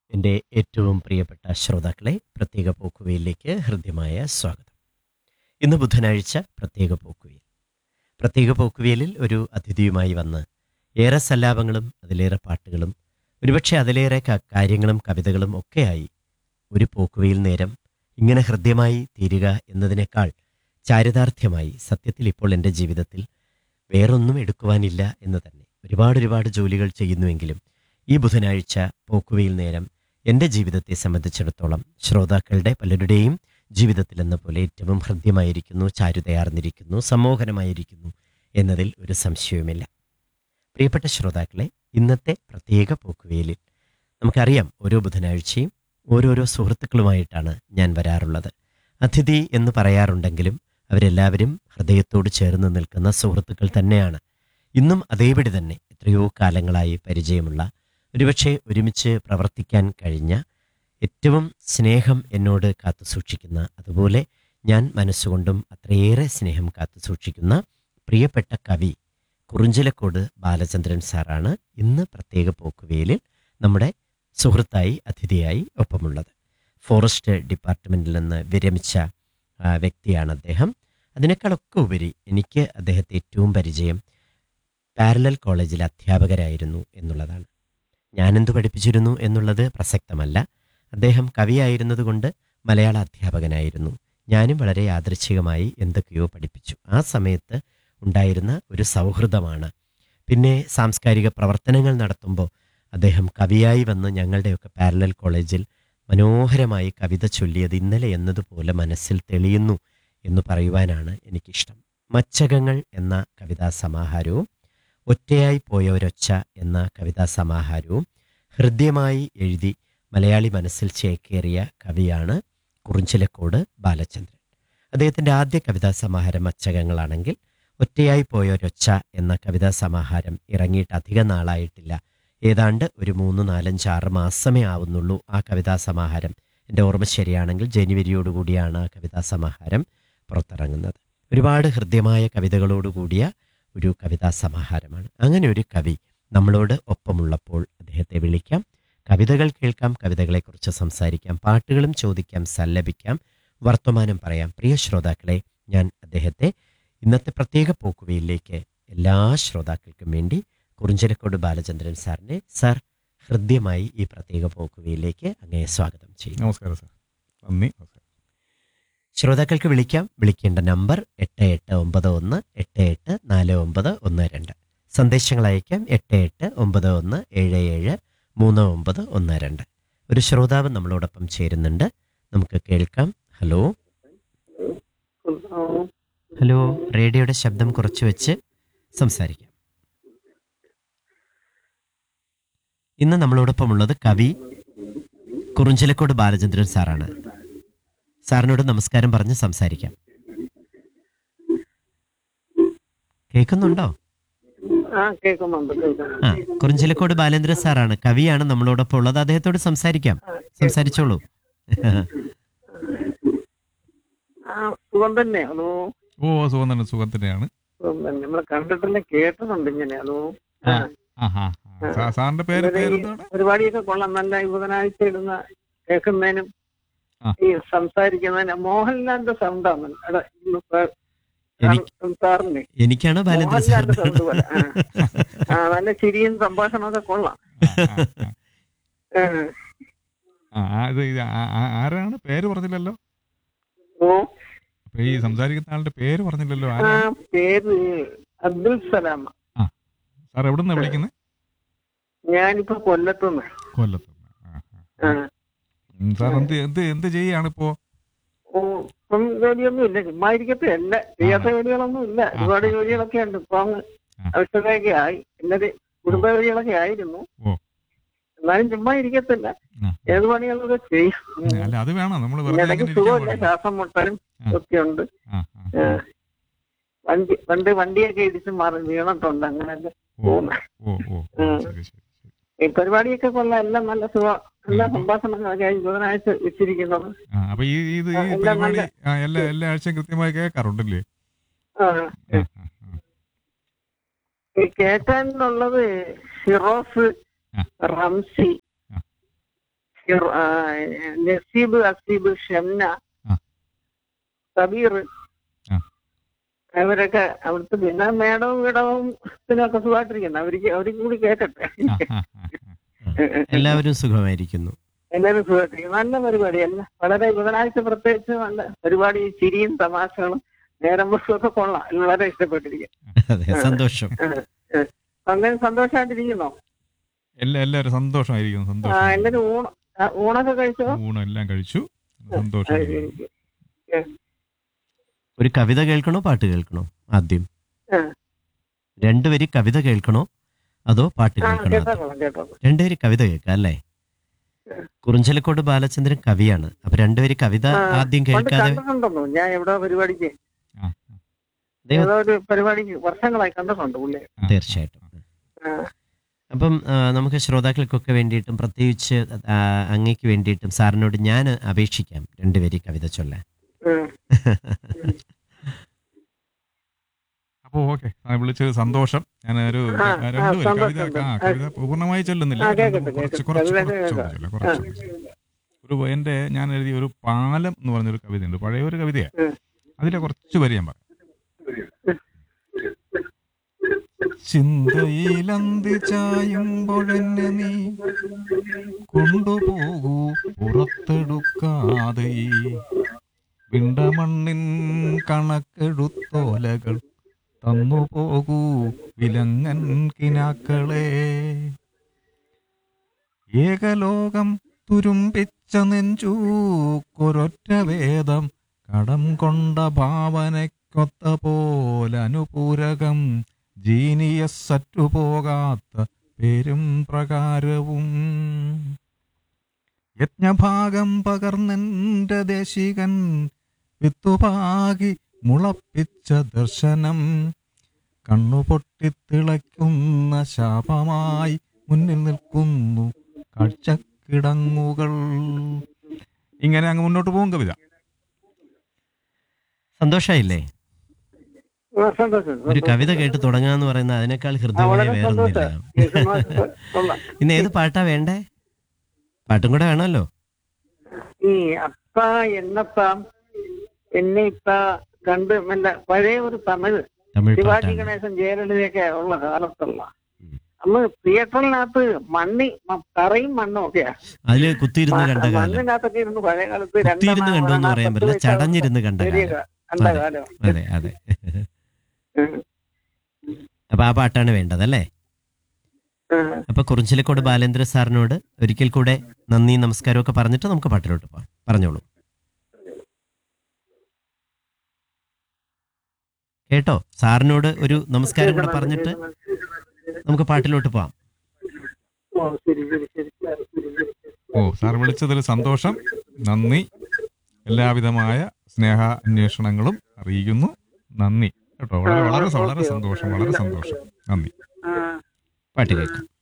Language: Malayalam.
എൻ്റെ ഏറ്റവും പ്രിയപ്പെട്ട ശ്രോതാക്കളെ പ്രത്യേക പോക്കുവയിലേക്ക് ഹൃദ്യമായ സ്വാഗതം ഇന്ന് ബുധനാഴ്ച പ്രത്യേക പോക്കുവയിൽ പ്രത്യേക പോക്കുവയിലിൽ ഒരു അതിഥിയുമായി വന്ന് ഏറെ സല്ലാപങ്ങളും അതിലേറെ പാട്ടുകളും ഒരുപക്ഷെ അതിലേറെ ക- കാര്യങ്ങളും കവിതകളും ഒക്കെയായി ഒരു പോക്കുവയിൽ നേരം ഇങ്ങനെ ഹൃദ്യമായി തീരുക എന്നതിനേക്കാൾ ചാരിതാർത്ഥ്യമായി സത്യത്തിൽ ഇപ്പോൾ എൻ്റെ ജീവിതത്തിൽ വേറൊന്നും എടുക്കുവാനില്ല എന്ന് തന്നെ ഒരുപാട് ഒരുപാട് ജോലികൾ ചെയ്യുന്നുവെങ്കിലും ഈ ബുധനാഴ്ച പോക്കുവയിൽ നേരം എൻ്റെ ജീവിതത്തെ സംബന്ധിച്ചിടത്തോളം ശ്രോതാക്കളുടെ പലരുടെയും ജീവിതത്തിലെന്ന പോലെ ഏറ്റവും ഹൃദ്യമായിരിക്കുന്നു ചാരുതയാർന്നിരിക്കുന്നു സമ്മോഹനമായിരിക്കുന്നു എന്നതിൽ ഒരു സംശയവുമില്ല പ്രിയപ്പെട്ട ശ്രോതാക്കളെ ഇന്നത്തെ പ്രത്യേക പോക്കുവയിലിൽ നമുക്കറിയാം ഓരോ ബുധനാഴ്ചയും ഓരോരോ സുഹൃത്തുക്കളുമായിട്ടാണ് ഞാൻ വരാറുള്ളത് അതിഥി എന്ന് പറയാറുണ്ടെങ്കിലും അവരെല്ലാവരും ഹൃദയത്തോട് ചേർന്ന് നിൽക്കുന്ന സുഹൃത്തുക്കൾ തന്നെയാണ് ഇന്നും അതേപടി തന്നെ എത്രയോ കാലങ്ങളായി പരിചയമുള്ള ഒരുപക്ഷെ ഒരുമിച്ച് പ്രവർത്തിക്കാൻ കഴിഞ്ഞ ഏറ്റവും സ്നേഹം എന്നോട് കാത്തു സൂക്ഷിക്കുന്ന അതുപോലെ ഞാൻ മനസ്സുകൊണ്ടും അത്രയേറെ സ്നേഹം കാത്തു സൂക്ഷിക്കുന്ന പ്രിയപ്പെട്ട കവി കുറുഞ്ചിലക്കോട് ബാലചന്ദ്രൻ സാറാണ് ഇന്ന് പ്രത്യേക പോക്കുവേലിൽ നമ്മുടെ സുഹൃത്തായി അതിഥിയായി ഒപ്പമുള്ളത് ഫോറസ്റ്റ് ഡിപ്പാർട്ട്മെൻറ്റിൽ നിന്ന് വിരമിച്ച ആ, വ്യക്തിയാണ് അദ്ദേഹം അതിനേക്കാളൊക്കെ ഉപരി എനിക്ക് അദ്ദേഹത്തെ ഏറ്റവും പരിചയം പാരലൽ കോളേജിലെ അധ്യാപകരായിരുന്നു എന്നുള്ളതാണ് ഞാനെന്ത് പഠിപ്പിച്ചിരുന്നു എന്നുള്ളത് പ്രസക്തമല്ല അദ്ദേഹം കവിയായിരുന്നതുകൊണ്ട് മലയാള അധ്യാപകനായിരുന്നു ഞാനും വളരെ യാദൃച്ഛികമായി എന്തൊക്കെയോ പഠിപ്പിച്ചു ആ സമയത്ത് ഉണ്ടായിരുന്ന ഒരു സൗഹൃദമാണ് പിന്നെ സാംസ്കാരിക പ്രവർത്തനങ്ങൾ നടത്തുമ്പോൾ അദ്ദേഹം കവിയായി വന്ന് ഞങ്ങളുടെയൊക്കെ പാരലൽ കോളേജിൽ മനോഹരമായി കവിത ചൊല്ലിയത് ഇന്നലെ എന്നതുപോലെ മനസ്സിൽ തെളിയുന്നു എന്ന് പറയുവാനാണ് എനിക്കിഷ്ടം മച്ചകങ്ങൾ എന്ന കവിതാ സമാഹാരവും ഒറ്റയായി പോയ ഒരൊച്ച എന്ന കവിതാ സമാഹാരവും ഹൃദ്യമായി എഴുതി മലയാളി മനസ്സിൽ ചേക്കേറിയ കവിയാണ് കുറിഞ്ചിലക്കോട് ബാലചന്ദ്രൻ അദ്ദേഹത്തിൻ്റെ ആദ്യ കവിതാ സമാഹാരം മച്ചകങ്ങളാണെങ്കിൽ ഒറ്റയായി പോയ ഒരൊച്ച എന്ന കവിതാ സമാഹാരം ഇറങ്ങിയിട്ട് അധിക നാളായിട്ടില്ല ഏതാണ്ട് ഒരു മൂന്ന് നാലഞ്ച് ആറ് മാസമേ ആവുന്നുള്ളൂ ആ കവിതാ സമാഹാരം എൻ്റെ ഓർമ്മ ശരിയാണെങ്കിൽ ജനുവരിയോടുകൂടിയാണ് ആ കവിതാ സമാഹാരം പുറത്തിറങ്ങുന്നത് ഒരുപാട് ഹൃദ്യമായ കവിതകളോടുകൂടിയ ഒരു കവിതാ സമാഹാരമാണ് അങ്ങനെ ഒരു കവി നമ്മളോട് ഒപ്പമുള്ളപ്പോൾ അദ്ദേഹത്തെ വിളിക്കാം കവിതകൾ കേൾക്കാം കവിതകളെക്കുറിച്ച് സംസാരിക്കാം പാട്ടുകളും ചോദിക്കാം സല്ലപിക്കാം വർത്തമാനം പറയാം പ്രിയ ശ്രോതാക്കളെ ഞാൻ അദ്ദേഹത്തെ ഇന്നത്തെ പ്രത്യേക പോക്കുവയിലേക്ക് എല്ലാ ശ്രോതാക്കൾക്കും വേണ്ടി കുറിഞ്ചിലക്കോട് ബാലചന്ദ്രൻ സാറിനെ സാർ ഹൃദ്യമായി ഈ പ്രത്യേക പോക്കുവയിലേക്ക് അങ്ങേ സ്വാഗതം ചെയ്യുന്നു നമസ്കാരം സാർ നന്ദി നമസ്കാരം ശ്രോതാക്കൾക്ക് വിളിക്കാം വിളിക്കേണ്ട നമ്പർ എട്ട് എട്ട് ഒമ്പത് ഒന്ന് എട്ട് എട്ട് നാല് ഒമ്പത് ഒന്ന് രണ്ട് സന്ദേശങ്ങൾ അയക്കാം എട്ട് എട്ട് ഒമ്പത് ഒന്ന് ഏഴ് ഏഴ് മൂന്ന് ഒമ്പത് ഒന്ന് രണ്ട് ഒരു ശ്രോതാവ് നമ്മളോടൊപ്പം ചേരുന്നുണ്ട് നമുക്ക് കേൾക്കാം ഹലോ ഹലോ റേഡിയോയുടെ ശബ്ദം കുറച്ച് വെച്ച് സംസാരിക്കാം ഇന്ന് നമ്മളോടൊപ്പം ഉള്ളത് കവി കുറുഞ്ചിലക്കോട് ബാലചന്ദ്രൻ സാറാണ് സാറിനോട് നമസ്കാരം പറഞ്ഞ് സംസാരിക്കാം കേൾക്കുന്നുണ്ടോ ആ കേൾക്കുന്നുണ്ട് കേൾക്കുന്നുണ്ട് ആ കുറിഞ്ചിലക്കോട് ബാലേന്ദ്ര സാറാണ് കവിയാണ് നമ്മളോടൊപ്പം ഉള്ളത് അദ്ദേഹത്തോട് സംസാരിക്കാം സംസാരിച്ചോളൂ ആ സുഖം തന്നെ ഹലോ ഓ സുഖം തന്നെ സുഖം തന്നെയാണ് സുഖം തന്നെ നമ്മളെ കണ്ടിട്ടെല്ലാം കേട്ടിട്ടുണ്ട് ഇങ്ങനെ ഹലോ ആ, ആഹാ സാ- സാറിന്റെ പേര് ഇവരെ ഈ പേരെന്താണ് പരിപാടിയൊക്കെ കൊള്ളാം നല്ല ഈ ബുധനാഴ്ച ഇടുന്ന കേൾക്കുന്നതിനും ആ. ഈ സംസാരിക്കുന്നതിനും മോഹൻലാലിന്റെ സൗണ്ടാണ് എടാ, ഇന്ന് സാർ- എനിക്ക് സാറിന് എനിക്കാണോ ബാലേന്ദ്ര മോഹൻലാലിന്റെ സാറിന് സൗണ്ട് പോലെ ആ. ആ നല്ല ചിരിയും സംഭാഷണമൊക്കെ കൊള്ളാം ആ, ആ, ആ. ആ. ആ, ആ, ഇത് ഇത് ആ- ആ- ആരാണ് പേര് പറഞ്ഞില്ലല്ലോ ഓ അപ്പൊ ഈ സംസാരിക്കുന്ന ആളുടെ പേര് പറഞ്ഞില്ലല്ലോ ആ ആരാ പേര് അബ്ദുൽ സലാം സാർ എവിടെ നിന്നാ വിളിക്കുന്നത് ഞാനിപ്പോ കൊല്ലത്തുനിന്ന് കൊല്ലത്ത് ആ ഉം, സാർ എന്ത് എന്ത് എന്ത് ചെയ്യാണ് ഇപ്പോ ഓ, ഇപ്പം ജോലിയൊന്നും ഇല്ല ചുമ്മാ ഇരിക്കത്തെ അല്ല ചെയ്യാത്ത ജോലികളൊന്നും ഇല്ല ഒരുപാട് ജോലികളൊക്കെ ഉണ്ട് ഇപ്പൊ അങ്ങ് ആ. ആവശ്യതയൊക്കെ ആയി എന്നത് കുടുംബ ജോലികളൊക്കെ ആയിരുന്നു ഓ. എന്നാലും ചുമ്മാ ഇരിക്കത്തില്ല ആ. ഏത് പണികളൊക്കെ ചെയ്യും ഉം. അല്ല അത് വേണം നമ്മൾ പിന്നെ വെറുതെ ഇടയ്ക്ക് ഇങ്ങനെ ഇരിക്കാൻ സുഖമില്ല പാടില്ല. ശ്വാസം മുട്ടലും ആ. ഒക്കെ ഉണ്ട് ആ, ആ, ആ. വണ്ടി പണ്ട് വണ്ടിയൊക്കെ ഇടിച്ച് മാറി വീണിട്ടുണ്ട് അങ്ങനെയൊക്കെ ഓ പോകുന്നു ഓ ഓ ഓ, ആ. ശരി ശരി ശരി ഈ പരിപാടിയൊക്കെ കൊള്ളാം എല്ലാം നല്ല സുഖം എല്ലാ ഉം. സംഭാഷണങ്ങളൊക്കെ ആയി ബുധനാഴ്ച വെച്ചിരിക്കുന്നത് ആ അപ്പൊ ഈ ഇത് ആ, ഈ എല്ലാം പരിപാടി നല്ല- ആ, എല്ലാ എല്ലാ ആഴ്ചയും കൃത്യമായി കേൾക്കാറുണ്ടല്ലേ ആ ആ, ആ, ആ. ഈ കേട്ടാനുള്ളത് ഷിറോസ് ആ. റംസി ആ. ഇർ- ആ, നസീബ് അസീബ് ഷംന ആ. കബീർ ആ. അവരൊക്കെ അവിടുത്തെ പിന്നെ മേടവും ഇടവും ഇതിനൊക്കെ സുഖമായിട്ടിരിക്കുന്നു അവർക്ക് അവർക്ക് കൂടി കേൾക്കട്ടെ ആ, ആ, ആ, ആ. എല്ലാവരും സുഖമായിരിക്കുന്നു എല്ലാവരും സുഖമായിട്ടിരിക്കും നല്ല പരിപാടിയല്ല വളരെ ബുധനാഴ്ച പ്രത്യേകിച്ച് നല്ല പരിപാടി ചിരിയും തമാശകളും നേരം ഒക്കെ കൊള്ളാം വളരെ ഇഷ്ടപ്പെട്ടിരിക്കും അതെ സന്തോഷം അങ്ങനെ സന്തോഷമായിട്ടിരിക്കുന്നോ എല്ലാ എല്ലാവരും സന്തോഷമായിരിക്കുന്നു ആ സന്തോഷം എല്ലാരും ഊണ ആ, ഊണൊക്കെ കഴിച്ചോ ഊണം എല്ലാം കഴിച്ചു ആ, സന്തോഷം ശരി. ഒരു കവിത കേൾക്കണോ പാട്ട് കേൾക്കണോ ആദ്യം ആ. രണ്ടുപേര് കവിത കേൾക്കണോ അതോ പാട്ട് ആ കേൾക്കണോ ആദ്യം? കേട്ടോളാം കേട്ടോളാം രണ്ടുപേര് കവിത കേൾക്കാം അല്ലേ കുറിഞ്ചലക്കോട് ബാലചന്ദ്രൻ കവിയാണ് അപ്പൊ രണ്ടുപേര് കവിത ആ, ആദ്യം പണ്ട് കേൾക്കാതെ കണ്ടിട്ടുണ്ടെന്നോ ഞാൻ എവിടെ പരിപാടിക്ക് ആ, ആ. ദൈവം- ഏതോ ഒരു പരിപാടിക്ക് വർഷങ്ങളായി കണ്ടിട്ടുണ്ട് പുള്ളി ആ, തീർച്ചയായിട്ടും ആ, അപ്പം ആ, നമുക്ക് ശ്രോതാക്കൾക്കൊക്കെ വേണ്ടിയിട്ടും പ്രത്യേകിച്ച് ആ, അങ്ങയ്ക്ക് വേണ്ടിയിട്ടും സാറിനോട് ഞാൻ അപേക്ഷിക്കാം രണ്ടുപേര് കവിത ചൊല്ലാൻ ഉം. അപ്പോ ഓക്കെ വിളിച്ചത് സന്തോഷം ഞാൻ ഒരു ആ, ആ, ആ, രണ്ടുപേരും കവിത സന്തോഷം. ആ കവിത പൂർണ്ണമായി ചൊല്ലുന്നില്ല ആ, രണ്ട് കേൾക്കട്ടെ, കുറച്ച് കേൾക്കട്ടെ. കുറച്ച് കവിത കുറച്ച് കേൾക്കാം. ചൊല്ലില്ല, കുറച്ച് ചൊല്ലില്ല. ഒരു എന്റെ ഞാൻ എഴുതിയ ഒരു പാലം എന്ന് പറഞ്ഞൊരു കവിതയുണ്ട് പഴയ ഒരു കവിതയാണ് ഉം. അതിലെ കുറച്ച് വരി ഞാൻ പറയാം ചിന്തയിലന്തി ചായുമ്പോഴെന്നെ നീ കൊണ്ടുപോകൂ പുറത്തെടുക്കാതെ ഈ പിണ്ടമണ്ണിൻ കണക്കെടുത്തോലകൾ തന്നു പോകൂ വിലങ്ങൻ കിനാക്കളെ ഏകലോകം തുരുമ്പിച്ച നെഞ്ചൂ കൊരൊറ്റ വേദം കടം കൊണ്ട ഭാവനയ്ക്കൊത്ത പോലനുപൂരകം ജീനിയസറ്റു പോകാത്ത പേരും പ്രകാരവും യജ്ഞഭാഗം പകർന്നെന്റെ ദേശികൻ വിത്തുപാകി മുളപ്പിച്ച ദർശനം കണ്ണുപൊട്ടിത്തിളയ്ക്കുന്ന ശാപമായി മുന്നിൽ നിൽക്കുന്നു കാഴ്ചക്കിടങ്ങുകൾ ഇങ്ങനെ അങ്ങ് മുന്നോട്ട് പോകും കവിത സന്തോഷായില്ലേ ആ, സന്തോഷം ഒരു സന്തോഷം. കവിത കേട്ട് തുടങ്ങാന്ന് പറയുന്നത് അതിനേക്കാൾ ആ, ഹൃദ്യമായ വളരെ വേറൊന്നുമില്ല സന്തോഷം യേശുമാസ് കൊള്ളാം. ഇന്ന് ഏത് പാട്ടാ വേണ്ടേ പാട്ടും കൂടെ വേണമല്ലോ ഈ അപ്പ എന്നപ്പ എന്നെ ഇപ്പ കണ്ട് നല്ല പഴയ ഒരു തമിഴ് തമിഴ് ശിവാജി പാട്ടാണ് ഗണേശൻ ജയലളിതയൊക്കെ ഉള്ള കാലത്തുള്ള ഉം. അന്ന് തിയേറ്ററിനകത്ത് മണ്ണി മ- തറയും മണ്ണും ഒക്കെയാ അതില് കുത്തിയിരുന്ന് കണ്ട കാലം മണ്ണിനകത്തൊക്കെ ഇരുന്ന് പഴയ കാലത്ത് കുത്തിയിരുന്ന് കണ്ടു എന്ന് പറയാൻ പറ്റില്ല ചടഞ്ഞിരുന്ന് കണ്ട ചെറിയ കാലം കാ- കണ്ട അതെ. കാലം അതെ അതെ ഉം. അപ്പൊ ആ പാട്ടാണ് വേണ്ടത് അല്ലേ ഉം. അപ്പൊ കുറിഞ്ചിലക്കോട് ബാലേന്ദ്ര സാറിനോട് ഒരിക്കൽ കൂടെ നന്ദി നമസ്കാരം ഒക്കെ പറഞ്ഞിട്ട് നമുക്ക് പാട്ടിലോട്ട് പോവാം പറഞ്ഞോളൂ കേട്ടോ സാറിനോട് ഒരു നമസ്കാരം കൂടെ പറഞ്ഞിട്ട് നമുക്ക് പാട്ടിലോട്ട് പോവാം ഓ, ശരി ശരി ശരി ശരി ശരി ഓ സാർ വിളിച്ചതിൽ സന്തോഷം നന്ദി എല്ലാവിധമായ സ്നേഹ അന്വേഷണങ്ങളും അറിയിക്കുന്നു നന്ദി കേട്ടോ വളരെ വളരെ വളരെ സന്തോഷം വളരെ സന്തോഷം നന്ദി ആ പാട്ട് കേൾക്കാം